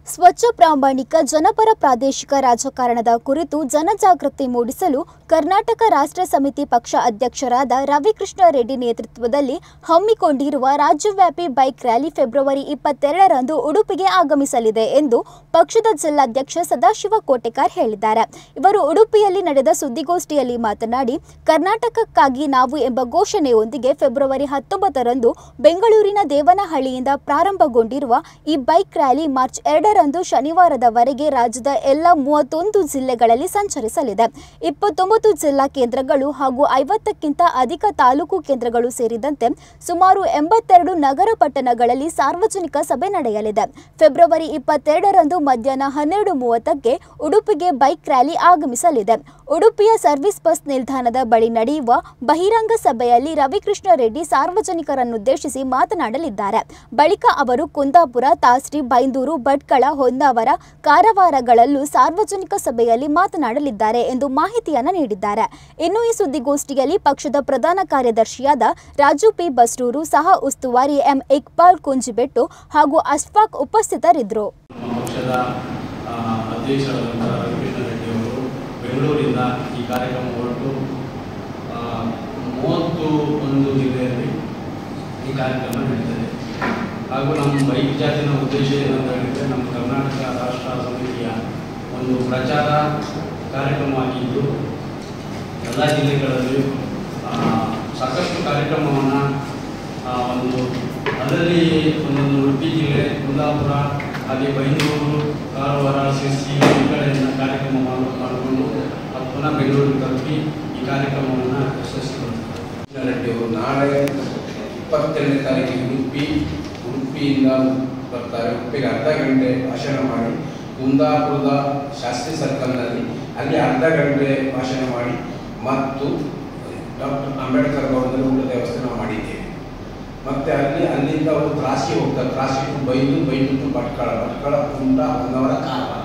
ಸ್ವಚ್ಛ ಪ್ರಾಮಾಣಿಕ ಜನಪರ ಪ್ರಾದೇಶಿಕ ರಾಜಕಾರಣದ ಕುರಿತು ಜನಜಾಗೃತಿ ಮೂಡಿಸಲು ಕರ್ನಾಟಕ ರಾಷ್ಟ್ರ ಸಮಿತಿ ಪಕ್ಷ ಅಧ್ಯಕ್ಷರಾದ ರವಿಕೃಷ್ಣ ರೆಡ್ಡಿ ನೇತೃತ್ವದಲ್ಲಿ ಹಮ್ಮಿಕೊಂಡಿರುವ ರಾಜ್ಯವ್ಯಾಪಿ ಬೈಕ್ ರ್ಯಾಲಿ ಫೆಬ್ರವರಿ ಇಪ್ಪತ್ತೆರಡರಂದು ಉಡುಪಿಗೆ ಆಗಮಿಸಲಿದೆ ಎಂದು ಪಕ್ಷದ ಜಿಲ್ಲಾಧ್ಯಕ್ಷ ಸದಾಶಿವ ಕೋಟೆಕಾರ್ ಹೇಳಿದ್ದಾರೆ ಇವರು ಉಡುಪಿಯಲ್ಲಿ ನಡೆದ ಸುದ್ದಿಗೋಷ್ಠಿಯಲ್ಲಿ ಮಾತನಾಡಿ ಕರ್ನಾಟಕಕ್ಕಾಗಿ ನಾವು ಎಂಬ ಘೋಷಣೆಯೊಂದಿಗೆ ಫೆಬ್ರವರಿ ಹತ್ತೊಂಬತ್ತರಂದು ಬೆಂಗಳೂರಿನ ದೇವನಹಳ್ಳಿಯಿಂದ ಪ್ರಾರಂಭಗೊಂಡಿರುವ ಈ ಬೈಕ್ ರ್ಯಾಲಿ ಮಾರ್ಚ್ ಎರಡರಂದು ಶನಿವಾರದವರೆಗೆ ರಾಜ್ಯದ ಎಲ್ಲ ಮೂವತ್ತೊಂದು ಜಿಲ್ಲೆಗಳಲ್ಲಿ ಸಂಚರಿಸಲಿದೆ ಇಪ್ಪತ್ತೊಂಬತ್ತು ಜಿಲ್ಲಾ ಕೇಂದ್ರಗಳು ಹಾಗೂ ಐವತ್ತಕ್ಕಿಂತ ಅಧಿಕ ತಾಲೂಕು ಕೇಂದ್ರಗಳು ಸೇರಿದಂತೆ ಸುಮಾರು ಎಂಬತ್ತೆರಡು ನಗರ ಪಟ್ಟಣಗಳಲ್ಲಿ ಸಾರ್ವಜನಿಕ ಸಭೆ ನಡೆಯಲಿದೆ ಫೆಬ್ರವರಿ ಇಪ್ಪತ್ತೆರಡರಂದು ಮಧ್ಯಾಹ್ನ ಹನ್ನೆರಡು ಮೂವತ್ತಕ್ಕೆ ಉಡುಪಿಗೆ ಬೈಕ್ ರ್ಯಾಲಿ ಆಗಮಿಸಲಿದೆ ಉಡುಪಿಯ ಸರ್ವಿಸ್ ಬಸ್ ನಿಲ್ದಾಣದ ಬಳಿ ನಡೆಯುವ ಬಹಿರಂಗ ಸಭೆಯಲ್ಲಿ ರವಿಕೃಷ್ಣ ರೆಡ್ಡಿ ಸಾರ್ವಜನಿಕರನ್ನುದ್ದೇಶಿಸಿ ಮಾತನಾಡಲಿದ್ದಾರೆ ಬಳಿಕ ಅವರು ಕುಂದಾಪುರ ತಾಸ್ರಿ ಬೈಂದೂರು ಭಟ್ಕಳ ಹೊನ್ನಾವರ ಕಾರವಾರಗಳಲ್ಲೂ ಸಾರ್ವಜನಿಕ ಸಭೆಯಲ್ಲಿ ಮಾತನಾಡಲಿದ್ದಾರೆ ಎಂದು ಮಾಹಿತಿಯನ್ನು ನೀಡಿದ್ದಾರೆ ಇನ್ನು ಈ ಸುದ್ದಿಗೋಷ್ಠಿಯಲ್ಲಿ ಪಕ್ಷದ ಪ್ರಧಾನ ಕಾರ್ಯದರ್ಶಿಯಾದ ರಾಜು ಪಿ ಬಸ್ರೂರು ಸಹ ಉಸ್ತುವಾರಿ ಎಂ ಇಕ್ಬಾಲ್ ಕುಂಜಿಬೆಟ್ಟು ಹಾಗೂ ಅಶ್ಫಾಕ್ ಉಪಸ್ಥಿತರಿದ್ದರು ನಮ್ಮ ಪಕ್ಷದ ಆ, ಅಧ್ಯಕ್ಷರಾದಂಥ ರವಿಕೃಷ್ಣ ರೆಡ್ಡಿ ಅವರು ಬೆಂಗಳೂರಿಂದ ಈ ಕಾರ್ಯಕ್ರಮ ಹೊರಟು ಆ, ಮೂವತ್ತು ಒಂದು ಜಿಲ್ಲೆಯಲ್ಲಿ ಈ ಕಾರ್ಯಕ್ರಮ ನಡೀತದೆ ಹಾಗೂ ನಮ್ಮ ಬೈಕ್ ಜಾತಿನ ಉದ್ದೇಶ ಏನಂತ ಹೇಳಿದರೆ ನಮ್ಮ ಕರ್ನಾಟಕ ರಾಷ್ಟ್ರ ಸಮಿತಿಯ ಒಂದು ಪ್ರಚಾರ ಕಾರ್ಯಕ್ರಮವಾಗಿದ್ದು ಎಲ್ಲ ಜಿಲ್ಲೆಗಳಲ್ಲಿಯೂ ಆ, ಸಾಕಷ್ಟು ಕಾರ್ಯಕ್ರಮವನ್ನು ಒಂದು ಅದರಲ್ಲಿ ಒಂದೊಂದು ಉಡುಪಿ ಜಿಲ್ಲೆ ಕುಂದಾಪುರ ಹಾಗೆ ಬೈಂದೂರು ಕಾರವಾರ ಶಿರ್ಸಿ ಈ ಕಡೆಯಿಂದ ಕಾರ್ಯಕ್ರಮ ಮಾಡು- ಮಾಡಿಕೊಂಡು ಅದು ಪುನಃ ಬೆಂಗಳೂರಿಗೆ ತಲುಪಿ ಈ ಕಾರ್ಯಕ್ರಮವನ್ನು ಯಶಸ್ವಿಗೊಳಿಸಿದ್ದಾರೆ ರೆಡ್ಡಿ ಅವರು ನಾಳೆ ಇಪ್ಪತ್ತೆರಡನೇ ತಾರೀಕಿಗೆ ಉಡುಪಿ ಉಡುಪಿಯಿಂದ ಬರ್ತಾರೆ ಉಡುಪಿಗೆ ಅರ್ಧ ಗಂಟೆ ಭಾಷಣ ಮಾಡಿ ಕುಂದಾಪುರದ ಶಾಸ್ತ್ರಿ ಸರ್ಕಲ್ನಲ್ಲಿ ಅಲ್ಲಿ ಅರ್ಧ ಗಂಟೆ ಭಾಷಣ ಮಾಡಿ ಮತ್ತು ಡಾಕ್ಟರ್ ಅಂಬೇಡ್ಕರ್ ಭವನದಲ್ಲಿ ಊಟದ ವ್ಯವಸ್ಥೆ ನಾವು ಮಾಡಿದ್ದೇವೆ ಮತ್ತೆ ಅಲ್ಲಿ ಅಲ್ಲಿಂದ ಅವರು ತ್ರಾಸಿ ಹೋಗ್ತಾರೆ ತ್ರಾಸಿ ಟು ಬೈದು ಬೈದು ಟು ಭಟ್ಕಳ ಭಟ್ಕಳ ಕುಂಟ ಹೊನ್ನವರ ಕಾರವಾರ